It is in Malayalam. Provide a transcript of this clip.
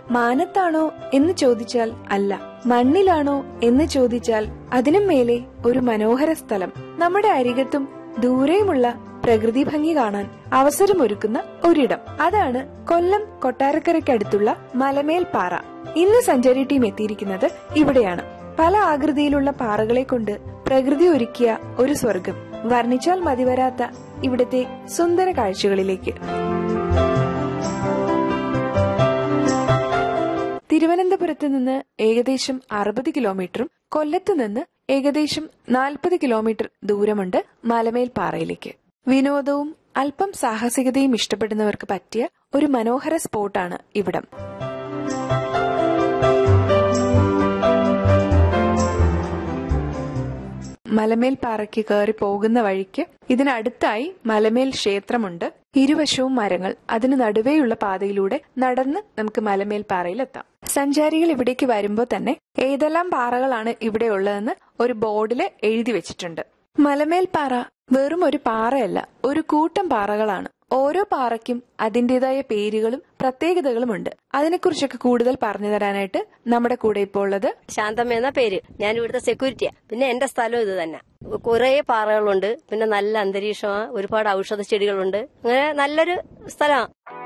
മാനത്താണോ എന്ന് ചോദിച്ചാൽ അല്ല മണ്ണിലാണോ എന്ന് ചോദിച്ചാൽ അതിനും മേലെ ഒരു മനോഹര സ്ഥലം നമ്മുടെ അരികത്തും ദൂരെയുമുള്ള പ്രകൃതി ഭംഗി കാണാൻ അവസരമൊരുക്കുന്ന ഒരിടം അതാണ് കൊല്ലം കൊട്ടാരക്കരയ്ക്കടുത്തുള്ള മലമേൽ പാറ ഇന്ന് സഞ്ചാരി ടീം എത്തിയിരിക്കുന്നത് ഇവിടെയാണ് പല ആകൃതിയിലുള്ള പാറകളെ കൊണ്ട് പ്രകൃതി ഒരുക്കിയ ഒരു സ്വർഗം വർണ്ണിച്ചാൽ മതിവരാത്ത ഇവിടത്തെ സുന്ദര കാഴ്ചകളിലേക്ക് തിരുവനന്തപുരത്ത് നിന്ന് ഏകദേശം അറുപത് കിലോമീറ്ററും കൊല്ലത്ത് നിന്ന് ഏകദേശം നാൽപ്പത് കിലോമീറ്റർ ദൂരമുണ്ട് മലമേൽ പാറയിലേക്ക് വിനോദവും അല്പം സാഹസികതയും ഇഷ്ടപ്പെടുന്നവർക്ക് പറ്റിയ ഒരു മനോഹര സ്പോട്ടാണ് ഇവിടം മലമേൽ പാറയ്ക്ക് കയറി പോകുന്ന വഴിക്ക് ഇതിനടുത്തായി മലമേൽ ക്ഷേത്രമുണ്ട് ഇരുവശവും മരങ്ങൾ അതിന് നടുവേയുള്ള പാതയിലൂടെ നടന്ന് നമുക്ക് മലമേൽ പാറയിലെത്താം സഞ്ചാരികൾ ഇവിടേക്ക് വരുമ്പോൾ തന്നെ ഏതെല്ലാം പാറകളാണ് ഇവിടെ ഉള്ളതെന്ന് ഒരു ബോർഡിൽ എഴുതി വെച്ചിട്ടുണ്ട് മലമേൽ പാറ വെറും ഒരു പാറയല്ല ഒരു കൂട്ടം പാറകളാണ് ഓരോ പാറയ്ക്കും അതിന്റേതായ പേരുകളും പ്രത്യേകതകളുമുണ്ട് അതിനെക്കുറിച്ചൊക്കെ കൂടുതൽ പറഞ്ഞു തരാനായിട്ട് നമ്മുടെ കൂടെ ഇപ്പോൾ ഉള്ളത് ശാന്തമ്മ എന്ന പേര് ഞാൻ ഇവിടുത്തെ സെക്യൂരിറ്റിയാ പിന്നെ എന്റെ സ്ഥലം ഇത് തന്നെ കുറെ പാറകളുണ്ട് പിന്നെ നല്ല അന്തരീക്ഷമാണ് ഒരുപാട് ഔഷധ ചെടികളുണ്ട് അങ്ങനെ നല്ലൊരു സ്ഥലമാണ്